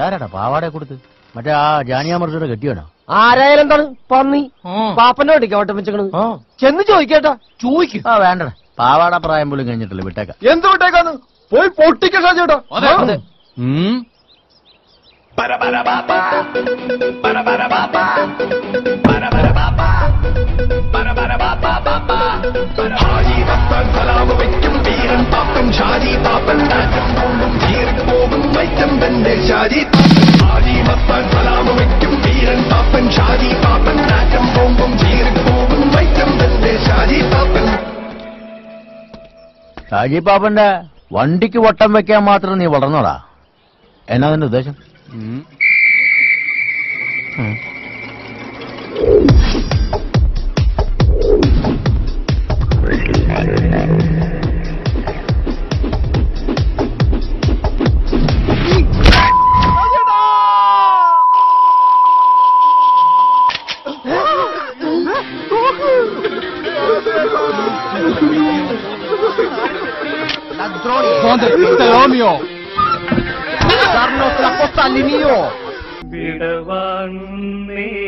ഇതാരാടാ പാവാടെ കൊടുത്ത് മറ്റേ ആ ജാനിയാമർജിയുടെ കെട്ടിയാണോ ആരായാലും എന്താണ് പന്നി പാപ്പന്റെ വണ്ടിക്ക് ഓട്ടം വെച്ചേക്കണ് ചെന്ന് ചോദിക്കേട്ടാ ചോദിക്കും ആ വേണ്ടടാ പാവാട പ്രായം പോലും കഴിഞ്ഞിട്ടില്ല വിട്ടേക്കാം എന്ത് വിട്ടേക്കാന്ന് പോയി പൊട്ടിക്ക ഷാജേട്ടാ അതെ. ഉം. ഷാജി പാപ്പന്റെ വണ്ടിക്ക് വട്ടം വെക്കാൻ മാത്രം നീ വളർന്നോടാ എന്നാ നിന്റെ ഉദ്ദേശം ഉം. ¿Dónde está Romeo? darnos la posta al mío. വിടവാങ്ങുന്നേ